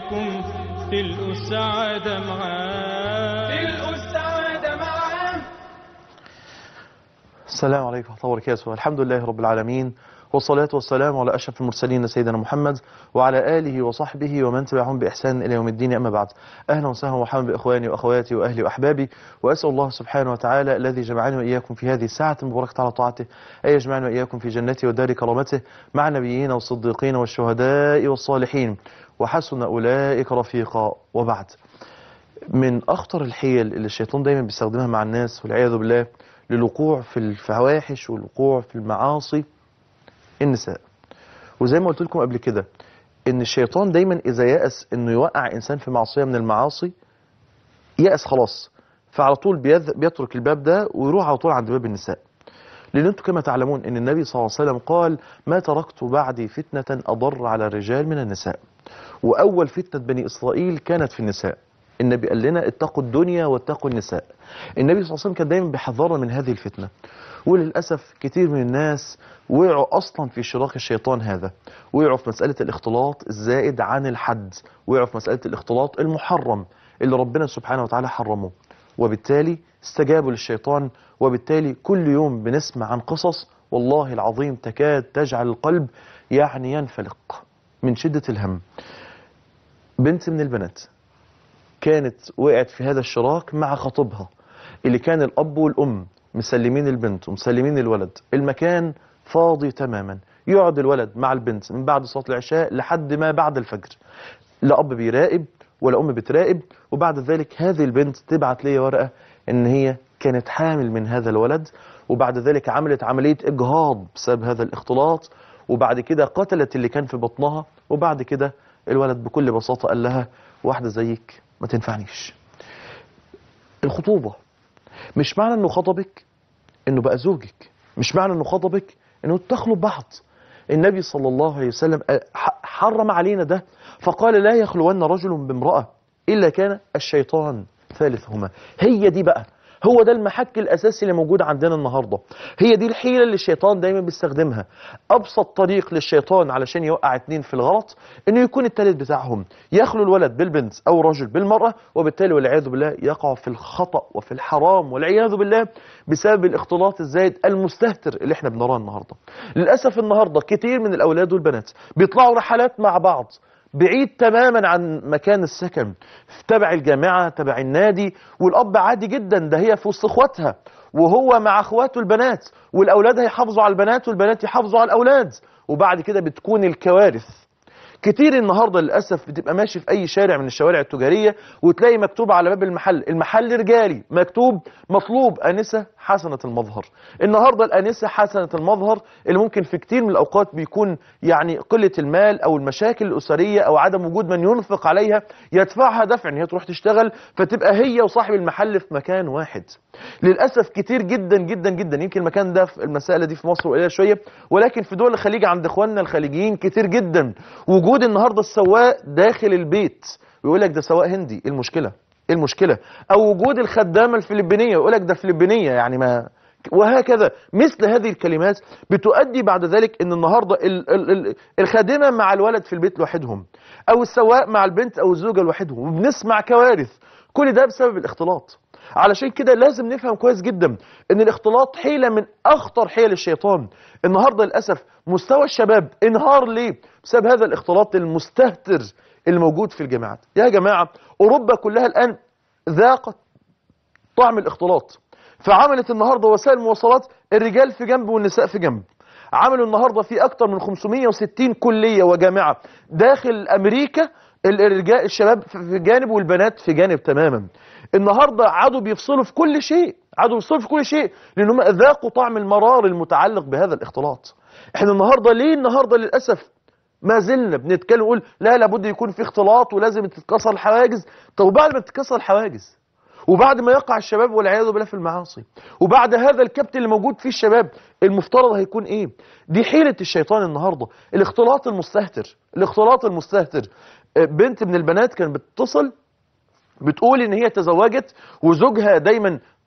وإياكم تلقوا السعادة معاه تلقوا السعادة معاه السلام عليكم ورحمة الله وبركاته الحمد لله رب العالمين والصلاة والسلام على أشرف المرسلين سيدنا محمد وعلى آله وصحبه ومن تبعهم بإحسان إلى يوم الدين أما بعد أهلا وسهلا ومرحبا بإخواني وأخواتي وأهلي وأحبابي وأسأل الله سبحانه وتعالى الذي جمعني وإياكم في هذه الساعة المباركة على طاعته أن يجمعنا وإياكم في جنته ودار كرامته مع النبيين والصديقين والشهداء والصالحين وحسن أولئك رفيقا وبعد من أخطر الحيل اللي الشيطان دايما بيستخدمها مع الناس والعياذ بالله للوقوع في الفواحش والوقوع في المعاصي النساء وزي ما قلت لكم قبل كده ان الشيطان دايما اذا يأس انه يوقع انسان في معصية من المعاصي يأس خلاص فعلى طول بيذ- بيترك الباب ده ويروح على طول عند باب النساء لان انتم كما تعلمون ان النبي صلى الله عليه وسلم قال ما تركت بعدي فتنة اضر على الرجال من النساء واول فتنة بني اسرائيل كانت في النساء النبي قال لنا اتقوا الدنيا واتقوا النساء النبي صلى الله عليه وسلم كان دايما بيحذرنا من هذه الفتنة وللأسف كتير من الناس وقعوا أصلا في شراك الشيطان هذا وقعوا في مسألة الاختلاط الزائد عن الحد وقعوا في مسألة الاختلاط المحرم اللي ربنا سبحانه وتعالى حرمه وبالتالي استجابوا للشيطان وبالتالي كل يوم بنسمع عن قصص والله العظيم تكاد تجعل القلب يعني ينفلق من شدة الهم بنت من البنات كانت وقعت في هذا الشراك مع خطيبها اللي كان الأب والأم مسلمين البنت ومسلمين الولد المكان فاضي تماما يقعد الولد مع البنت من بعد صلاة العشاء لحد ما بعد الفجر لا أب بيراقب ولا أم بتراقب وبعد ذلك هذه البنت تبعت لي ورقة إن هي كانت حامل من هذا الولد وبعد ذلك عملت عملية إجهاض بسبب هذا الاختلاط وبعد كده قتلت اللي كان في بطنها وبعد كده الولد بكل بساطة قال لها واحدة زيك ما تنفعنيش الخطوبة مش معنى انه خطبك انه بقى زوجك مش معنى انه خطبك انه تخلوا بعض النبي صلى الله عليه وسلم ح- حرم علينا ده فقال لا يخلون رجل بامرأة إلا كان الشيطان ثالثهما هي دي بقى هو ده المحك الأساسي اللي موجود عندنا النهاردة هي دي الحيلة اللي الشيطان دايما بيستخدمها أبسط طريق للشيطان علشان يوقع اتنين في الغلط إنه يكون التالت بتاعهم يخلو الولد بالبنت أو الرجل بالمرأة وبالتالي والعياذ بالله يقع في الخطأ وفي الحرام والعياذ بالله بسبب الاختلاط الزايد المستهتر اللي احنا بنراه النهاردة للأسف النهاردة كتير من الأولاد والبنات بيطلعوا رحلات مع بعض بعيد تماما عن مكان السكن تبع الجامعة تبع النادي والأب عادي جدا ده هي في وسط اخواتها وهو مع اخواته البنات والأولاد هيحافظوا على البنات والبنات يحافظوا على الأولاد وبعد كده بتكون الكوارث كتير النهارده للاسف بتبقى ماشي في اي شارع من الشوارع التجاريه وتلاقي مكتوب على باب المحل المحل رجالي مكتوب مطلوب انسه حسنه المظهر النهارده الانسه حسنه المظهر اللي ممكن في كتير من الاوقات بيكون يعني قله المال او المشاكل الاسريه او عدم وجود من ينفق عليها يدفعها دفع ان هي تروح تشتغل فتبقى هي وصاحب المحل في مكان واحد للاسف كتير جدا جدا جدا يمكن المكان ده في المساله دي في مصر قليله شويه ولكن في دول الخليج عند اخواننا الخليجيين كتير جدا وجود النهارده السواق داخل البيت ويقول لك ده سواق هندي ايه المشكله ايه المشكله او وجود الخدامه الفلبينيه يقول لك ده فلبينيه يعني ما وهكذا مثل هذه الكلمات بتؤدي بعد ذلك ان النهارده ال ال ال الخادمه مع الولد في البيت لوحدهم او السواق مع البنت او الزوجه لوحدهم وبنسمع كوارث كل ده بسبب الاختلاط علشان كده لازم نفهم كويس جدا ان الاختلاط حيلة من اخطر حيل الشيطان النهاردة للأسف مستوى الشباب انهار ليه بسبب هذا الاختلاط المستهتر الموجود في الجامعات يا جماعة اوروبا كلها الان ذاقت طعم الاختلاط فعملت النهاردة وسائل مواصلات الرجال في جنب والنساء في جنب عملوا النهاردة في أكتر من 560 كلية وجامعة داخل أمريكا الرجال الشباب في جانب والبنات في جانب تماما النهاردة عادوا بيفصلوا في كل شيء عادوا بيفصلوا في كل شيء لأنهم ذاقوا طعم المرار المتعلق بهذا الاختلاط احنا النهاردة ليه النهاردة للأسف ما زلنا بنتكلم نقول لا لابد يكون في اختلاط ولازم تتكسر الحواجز طب وبعد ما تتكسر الحواجز وبعد ما يقع الشباب والعياذ بالله في المعاصي وبعد هذا الكبت اللي موجود فيه الشباب المفترض هيكون ايه دي حيلة الشيطان النهاردة الاختلاط المستهتر الاختلاط المستهتر بنت من البنات كانت بتتصل بتقول ان هي تزوجت وزوجها دايما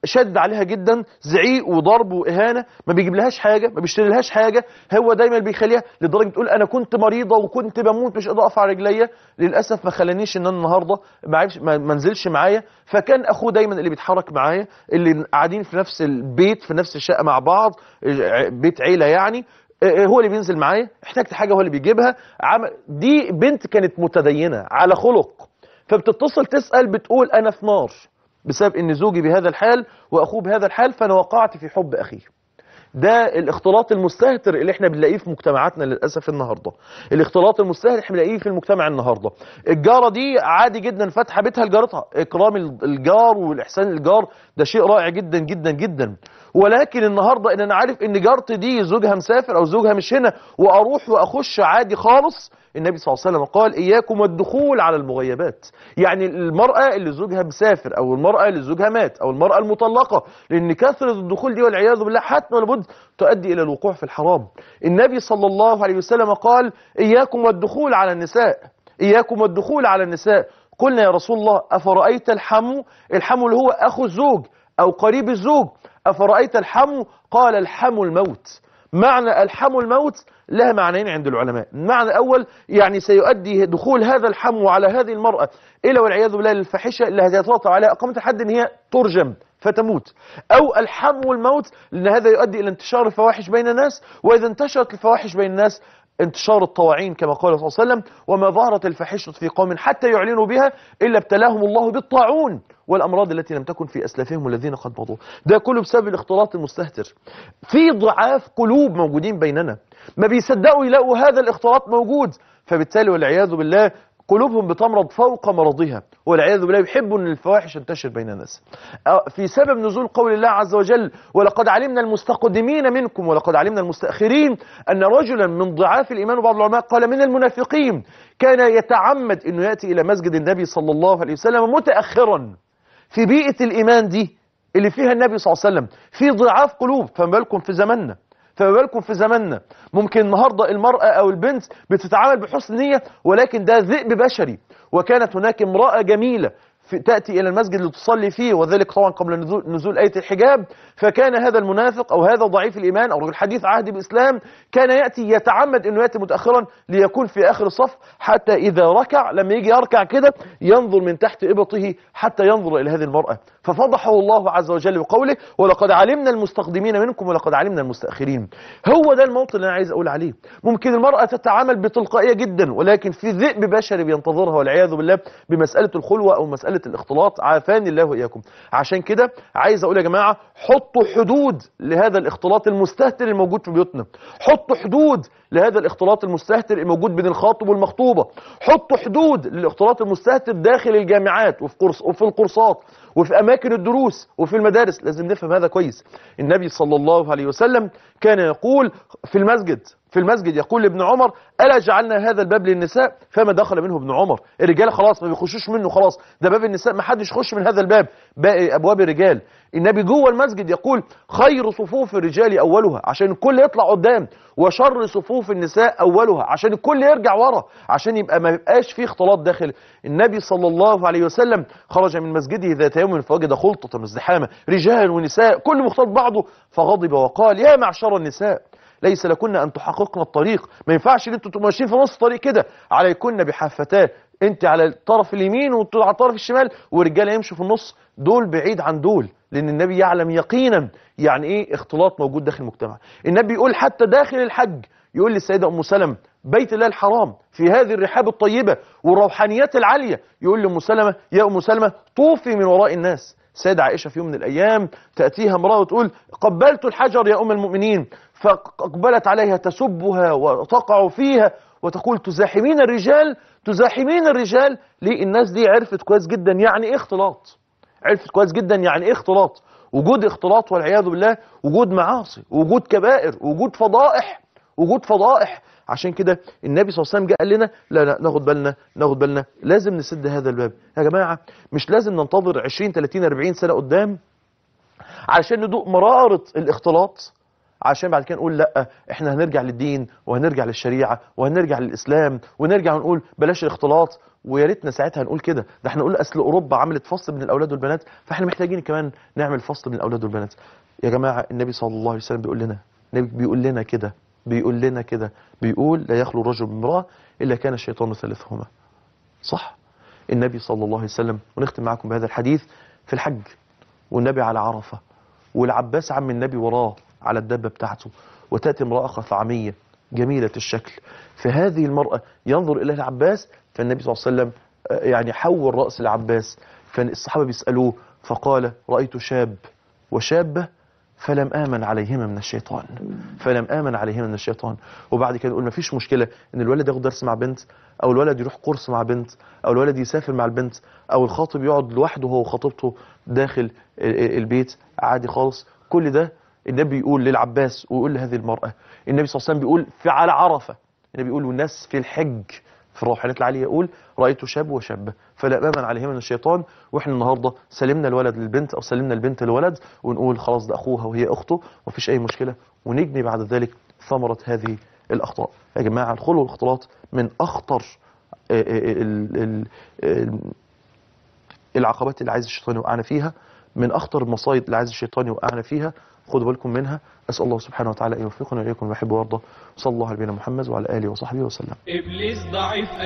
شد عليها جدا زعيق وضرب واهانه ما بيجيب لهاش حاجه ما بيشتري لهاش حاجه هو دايما بيخليها لدرجه تقول انا كنت مريضه وكنت بموت مش قادر اقف على رجليا للاسف ما خلانيش ان انا النهارده ما عرفش ما ما نزلش معايا فكان اخوه دايما اللي بيتحرك معايا اللي قاعدين في نفس البيت في نفس الشقه مع بعض ع- بيت عيله يعني آه، هو اللي بينزل معايا احتجت حاجه هو اللي بيجيبها عمل دي بنت كانت متدينه على خلق فبتتصل تسال بتقول انا في نار بسبب ان زوجي بهذا الحال واخوه بهذا الحال فانا وقعت في حب اخيه ده الاختلاط المستهتر اللي احنا بنلاقيه في مجتمعاتنا للاسف النهارده الاختلاط المستهتر احنا بنلاقيه في المجتمع النهارده الجاره دي عادي جدا فاتحه بيتها لجارتها اكرام الجار والاحسان للجار ده شيء رائع جدا جدا جدا ولكن النهارده ان انا عارف ان جارتي دي زوجها مسافر او زوجها مش هنا واروح واخش عادي خالص النبي صلى الله عليه وسلم قال اياكم والدخول على المغيبات يعني المراه اللي زوجها مسافر او المراه اللي زوجها مات او المراه المطلقه لان كثره الدخول دي والعياذ بالله حتما لابد تؤدي الى الوقوع في الحرام النبي صلى الله عليه وسلم قال اياكم والدخول على النساء اياكم والدخول على النساء قلنا يا رسول الله افرايت الحمو الحمو اللي هو اخو الزوج او قريب الزوج افرايت الحمو قال الحمو الموت معنى الحمو الموت لها معنيين عند العلماء المعنى الأول يعني سيؤدي دخول هذا الحمو على هذه المرأة إلى والعياذ بالله للفاحشة اللي هتترتب عليها أقامة الحد إن هي ترجم فتموت أو الحمو الموت لأن هذا يؤدي إلى انتشار الفواحش بين الناس وإذا انتشرت الفواحش بين الناس انتشار الطواعين كما قال صلى الله عليه وسلم وما ظهرت الفاحشة في قوم حتى يعلنوا بها إلا ابتلاهم الله بالطاعون والأمراض التي لم تكن في أسلافهم الذين قد مضوا ده كله بسبب الاختلاط المستهتر في ضعاف قلوب موجودين بيننا ما بيصدقوا يلاقوا هذا الاختلاط موجود فبالتالي والعياذ بالله قلوبهم بتمرض فوق مرضها والعياذ بالله يحبوا ان الفواحش تنتشر بين الناس أه، في سبب نزول قول الله عز وجل ولقد علمنا المستقدمين منكم ولقد علمنا المستأخرين أن رجلا من ضعاف الإيمان وبعض العلماء قال من المنافقين كان يتعمد أنه يأتي إلى مسجد النبي صلى الله عليه وسلم متأخرا في بيئة الإيمان دي اللي فيها النبي صلى الله عليه وسلم في ضعاف قلوب فما بالكم في زماننا فما بالكم في زماننا ممكن النهاردة المرأة أو البنت بتتعامل بحسن نية ولكن ده ذئب بشري وكانت هناك امرأة جميلة في تأتي إلى المسجد لتصلي فيه وذلك طبعا قبل نزول, نزول آية الحجاب فكان هذا المنافق أو هذا ضعيف الإيمان أو رجل حديث عهد بالإسلام كان يأتي يتعمد أنه يأتي متأخرا ليكون في آخر الصف حتى إذا ركع لما يجي يركع كده ينظر من تحت إبطه حتى ينظر إلى هذه المرأة ففضحه الله عز وجل بقوله ولقد علمنا المستقدمين منكم ولقد علمنا المستأخرين هو ده الموطن اللي أنا عايز أقول عليه ممكن المرأة تتعامل بتلقائية جدا ولكن في ذئب بشري بينتظرها والعياذ بالله بمسألة الخلوة أو مسألة الاختلاط عافاني الله وإياكم عشان كده عايز أقول يا جماعة حطوا حدود لهذا الاختلاط المستهتر الموجود في بيوتنا حطوا حدود لهذا الاختلاط المستهتر الموجود بين الخاطب والمخطوبة حطوا حدود للاختلاط المستهتر داخل الجامعات وفي, قرص وفي القرصات وفي أماكن الدروس وفي المدارس لازم نفهم هذا كويس النبي صلى الله عليه وسلم كان يقول في المسجد في المسجد يقول لابن عمر ألا جعلنا هذا الباب للنساء فما دخل منه ابن عمر الرجال خلاص ما بيخشوش منه خلاص ده باب النساء ما حدش يخش من هذا الباب باقي أبواب الرجال النبي جوه المسجد يقول خير صفوف الرجال أولها عشان الكل يطلع قدام وشر صفوف النساء أولها عشان الكل يرجع ورا عشان يبقى ما يبقاش فيه اختلاط داخل النبي صلى الله عليه وسلم خرج من مسجده ذات يوم فوجد خلطة مزدحامة رجال ونساء كل مختلط بعضه فغضب وقال يا معشر النساء ليس لكن أن تحققن الطريق ما ينفعش ان انتوا تبقوا ماشيين في نص الطريق كده عليكن بحافتان انت على الطرف اليمين وانتوا على الطرف الشمال ورجاله يمشوا في النص دول بعيد عن دول لان النبي يعلم يقينا يعني ايه اختلاط موجود داخل المجتمع النبي يقول حتى داخل الحج يقول للسيدة ام سلمة بيت الله الحرام في هذه الرحاب الطيبة والروحانيات العالية يقول لأم سلمة يا أم سلمة طوفي من وراء الناس سيدة عائشة في يوم من الأيام تأتيها امرأة وتقول قبلت الحجر يا أم المؤمنين فأقبلت عليها تسبها وتقع فيها وتقول تزاحمين الرجال تزاحمين الرجال ليه الناس دي عرفت كويس جدا يعني ايه اختلاط عرفت كويس جدا يعني ايه اختلاط وجود اختلاط والعياذ بالله وجود معاصي وجود كبائر وجود فضائح وجود فضائح عشان كده النبي صلى الله عليه وسلم جه قال لنا لا لا ناخد بالنا ناخد بالنا لازم نسد هذا الباب يا جماعه مش لازم ننتظر 20 30 40 سنه قدام علشان ندوق مراره الاختلاط عشان بعد كده نقول لا احنا هنرجع للدين وهنرجع للشريعه وهنرجع للاسلام ونرجع ونقول بلاش الاختلاط ويا ريتنا ساعتها نقول كده ده احنا نقول اصل اوروبا عملت فصل بين الاولاد والبنات فاحنا محتاجين كمان نعمل فصل بين الاولاد والبنات يا جماعه النبي صلى الله عليه وسلم بيقول لنا النبي بيقول لنا كده بيقول لنا كده بيقول لا يخلو رجل بامراه الا كان الشيطان ثالثهما صح النبي صلى الله عليه وسلم ونختم معكم بهذا الحديث في الحج والنبي على عرفه والعباس عم النبي وراه على الدابه بتاعته وتاتي امراه خثعميه جميله الشكل فهذه المراه ينظر اليها العباس فالنبي صلى الله عليه وسلم آه، يعني حول راس العباس فالصحابه بيسالوه فقال رايت شاب وشابه فلم آمن عليهما من الشيطان فلم آمن عليهما من الشيطان وبعد كده نقول مفيش مشكلة ان الولد ياخد درس مع بنت او الولد يروح كورس مع بنت او الولد يسافر مع البنت او الخاطب يقعد لوحده هو وخطيبته داخل ال- ال- البيت عادي خالص كل ده النبي يقول للعباس ويقول لهذه المرأة النبي صلى الله عليه وسلم بيقول في على عرفة النبي يقول والناس في الحج في الروحانيات العالية يقول رأيت شاب وشابة فلا أمن عليهما من الشيطان وإحنا النهاردة سلمنا الولد للبنت أو سلمنا البنت للولد ونقول خلاص ده أخوها وهي أخته ومفيش أي مشكلة ونجني بعد ذلك ثمرة هذه الأخطاء يا جماعة الخلو والاختلاط من أخطر آه، آه، ال- ال- ال- العقبات اللي عايز الشيطان يوقعنا فيها من أخطر المصايد اللي عايز الشيطان يوقعنا فيها خدوا بالكم منها أسأل الله سبحانه وتعالى أن يوفقنا وإليكم ويحب ويرضى صلى الله على نبينا محمد وعلى آله وصحبه وسلم إبليس ضعيف